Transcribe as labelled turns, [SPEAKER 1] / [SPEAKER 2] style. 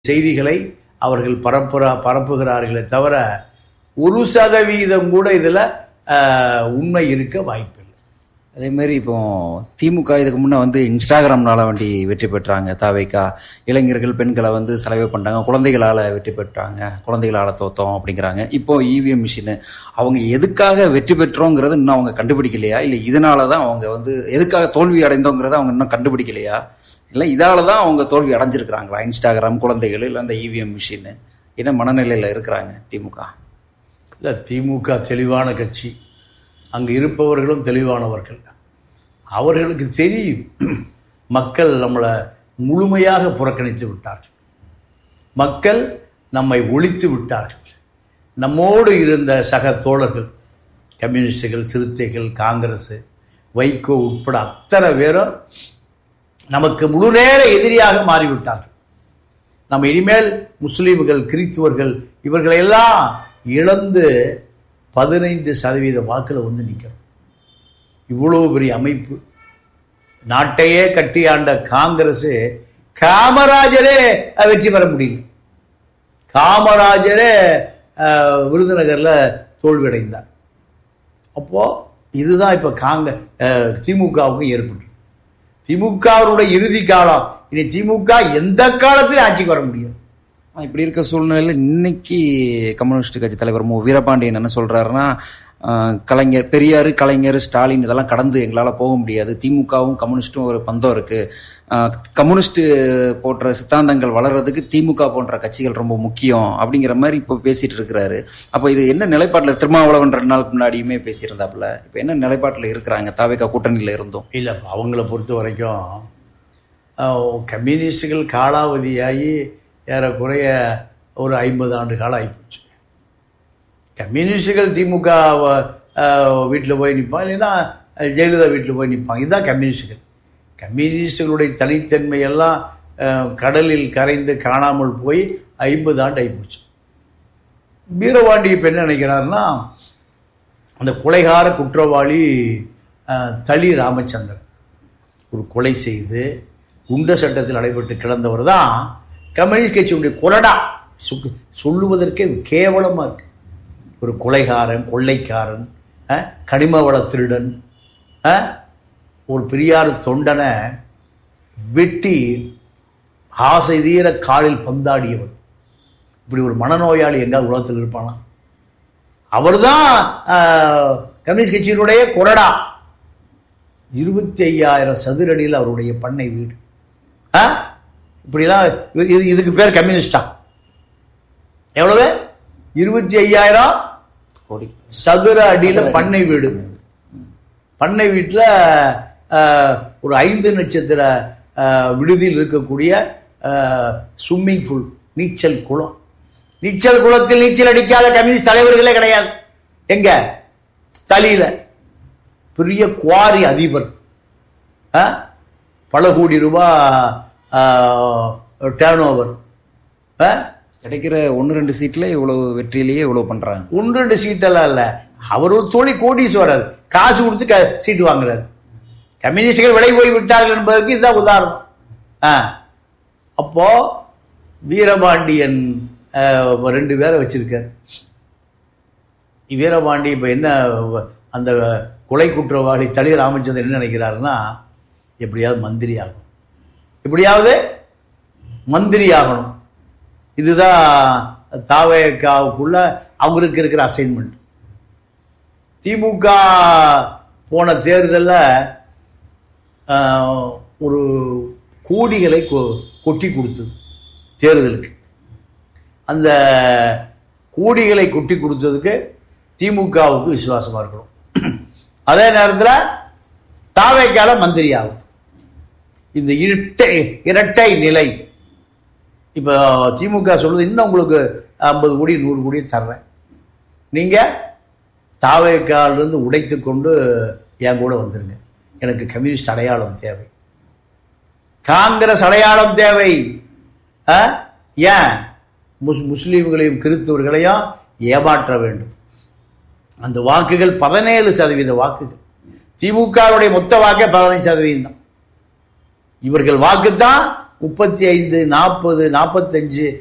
[SPEAKER 1] செய்திகளை அவர்கள் பரப்புற பரப்புகிறார்களே தவிர ஒரு சதவீதம் கூட இதில் உண்மை இருக்க வாய்ப்பில்லை
[SPEAKER 2] அதே மாதிரி இப்போ திமுக இதுக்கு முன்னே வந்து இன்ஸ்டாகிராம்னால வண்டி வெற்றி பெற்றாங்க தாவேக்கா இளைஞர்கள் பெண்களை வந்து செலவு பண்ணிட்டாங்க குழந்தைகளால் வெற்றி பெற்றாங்க குழந்தைகளால் தோத்தோம் அப்படிங்கிறாங்க இப்போ இவிஎம் மிஷினு அவங்க எதுக்காக வெற்றி பெற்றோங்கிறது இன்னும் அவங்க கண்டுபிடிக்கலையா இல்லை இதனால தான் அவங்க வந்து எதுக்காக தோல்வி அடைந்தோங்கிறத அவங்க இன்னும் கண்டுபிடிக்கலையா இல்லை இதால தான் அவங்க தோல்வி அடைஞ்சிருக்கிறாங்களா இன்ஸ்டாகிராம் குழந்தைகள் இல்லை அந்த இவிஎம் மிஷினு என்ன மனநிலையில் இருக்கிறாங்க திமுக
[SPEAKER 1] இல்லை திமுக தெளிவான கட்சி அங்கே இருப்பவர்களும் தெளிவானவர்கள் அவர்களுக்கு தெரியும் மக்கள் நம்மளை முழுமையாக புறக்கணித்து விட்டார்கள் மக்கள் நம்மை ஒழித்து விட்டார்கள் நம்மோடு இருந்த சக தோழர்கள் கம்யூனிஸ்டுகள் சிறுத்தைகள் காங்கிரஸ் வைகோ உட்பட அத்தனை பேரும் நமக்கு முழு நேர எதிரியாக மாறிவிட்டார்கள் நம்ம இனிமேல் முஸ்லீம்கள் கிறித்துவர்கள் இவர்களையெல்லாம் இழந்து பதினைந்து சதவீத வாக்கில் வந்து நிற்கிறோம் இவ்வளோ பெரிய அமைப்பு நாட்டையே கட்டி ஆண்ட காங்கிரஸ் காமராஜரே வெற்றி பெற முடியல காமராஜரே விருதுநகரில் தோல்வியடைந்தார் அப்போது இதுதான் இப்போ காங்க திமுகவுக்கும் ஏற்பட்டு திமுகவுடைய இறுதி காலம் இனி திமுக எந்த காலத்திலும் ஆட்சிக்கு வர முடியாது
[SPEAKER 2] இப்படி இருக்க சூழ்நிலையில் இன்னைக்கு கம்யூனிஸ்ட் கட்சி தலைவர் மு வீரபாண்டியன் என்ன சொல்றாருன்னா கலைஞர் பெரியார் கலைஞர் ஸ்டாலின் இதெல்லாம் கடந்து எங்களால் போக முடியாது திமுகவும் கம்யூனிஸ்ட்டும் ஒரு பந்தம் இருக்கு கம்யூனிஸ்ட் போன்ற சித்தாந்தங்கள் வளர்றதுக்கு திமுக போன்ற கட்சிகள் ரொம்ப முக்கியம் அப்படிங்கிற மாதிரி இப்போ பேசிட்டு இருக்கிறாரு அப்போ இது என்ன நிலைப்பாட்டில் திருமாவளவன் ரெண்டு நாளுக்கு முன்னாடியுமே பேசியிருந்தாப்புல இப்போ என்ன நிலைப்பாட்டில் இருக்கிறாங்க தாவேக்கா கூட்டணியில் இருந்தோம்
[SPEAKER 1] இல்லை அவங்கள பொறுத்த வரைக்கும் கம்யூனிஸ்டுகள் காலாவதியாகி ஏறக்குறைய ஒரு ஐம்பது ஆண்டு காலம் ஆகிப்போச்சு கம்யூனிஸ்டுகள் திமுக வீட்டில் போய் நிற்பான் இல்லைன்னா ஜெயலலிதா வீட்டில் போய் நிற்பாங்க இதுதான் கம்யூனிஸ்டுகள் கம்யூனிஸ்டுகளுடைய தனித்தன்மையெல்லாம் கடலில் கரைந்து காணாமல் போய் ஐம்பது ஆண்டு ஆகிப்போச்சு வீரபாண்டி இப்போ என்ன நினைக்கிறாருன்னா அந்த கொலைகார குற்றவாளி தளி ராமச்சந்திரன் ஒரு கொலை செய்து குண்ட சட்டத்தில் நடைபெற்று கிடந்தவர் தான் கம்யூனிஸ்ட் கட்சியுடைய கொலடா சொல்லுவதற்கே கேவலமாக இருக்கு ஒரு கொலைகாரன் கொள்ளைக்காரன் கனிம வள திருடன் ஒரு பெரியார் தொண்டனை வெட்டி ஆசை தீர காலில் பந்தாடியவன் இப்படி ஒரு மனநோயாளி எங்காவது உலகத்தில் இருப்பானா அவர் தான் கம்யூனிஸ்ட் கட்சியினுடைய கொறடா இருபத்தி ஐயாயிரம் சதுரடியில் அவருடைய பண்ணை வீடு ஆ இப்படிலாம் இது இதுக்கு பேர் கம்யூனிஸ்டா எவ்வளவு இருபத்தி ஐயாயிரம்
[SPEAKER 2] கோடி
[SPEAKER 1] சதுர அடியில் பண்ணை வீடு பண்ணை வீட்டில் ஒரு ஐந்து நட்சத்திர விடுதியில் இருக்கக்கூடிய ஸ்விம்மிங் பூல் நீச்சல் குளம் நீச்சல் குளத்தில் நீச்சல் அடிக்காத கம்யூனிஸ்ட் தலைவர்களே கிடையாது எங்க தலியில பெரிய குவாரி அதிபர் பல கோடி ரூபாய் டேர்ன் ஓவர்
[SPEAKER 2] கிடைக்கிற ஒன்று ரெண்டு சீட்ல இவ்வளவு வெற்றியிலேயே இவ்வளவு பண்றாங்க
[SPEAKER 1] ஒன்று ரெண்டு சீட்டெல்லாம் இல்லை அவர் ஒரு தொழில் கோடீஸ்வரர் காசு கொடுத்து க சீட்டு வாங்குறாரு கம்யூனிஸ்டுகள் விலை போய் விட்டார்கள் என்பதற்கு இதுதான் உதாரணம் ஆ அப்போ வீரபாண்டியன் ரெண்டு பேரை வச்சிருக்கார் வீரபாண்டி இப்போ என்ன அந்த கொலை குற்றவாளி தளி ராமச்சந்திரன் என்ன நினைக்கிறாருன்னா எப்படியாவது மந்திரி ஆகணும் எப்படியாவது மந்திரி ஆகணும் இதுதான் தாவேக்காவுக்குள்ள அவருக்கு இருக்கிற அசைன்மெண்ட் திமுக போன தேர்தலில் ஒரு கோடிகளை கொட்டி கொடுத்தது தேர்தலுக்கு அந்த கோடிகளை கொட்டி கொடுத்ததுக்கு திமுகவுக்கு விசுவாசமாக இருக்கணும் அதே நேரத்தில் தாவேக்கால மந்திரி ஆகும் இந்த இரட்டை இரட்டை நிலை இப்போ திமுக சொல்லுது இன்னும் உங்களுக்கு ஐம்பது கோடி நூறு கோடி தர்றேன் நீங்கள் தாவேக்காலிருந்து உடைத்து கொண்டு என் கூட வந்துருங்க எனக்கு கம்யூனிஸ்ட் அடையாளம் தேவை காங்கிரஸ் அடையாளம் தேவை ஏன் முஸ் முஸ்லீம்களையும் கிறிஸ்தவர்களையும் ஏமாற்ற வேண்டும் அந்த வாக்குகள் பதினேழு சதவீத வாக்குகள் திமுகவுடைய மொத்த வாக்கே பதினைஞ்சு சதவீதம் தான் இவர்கள் வாக்கு தான் முப்பத்தி ஐந்து நாற்பது நாற்பத்தஞ்சு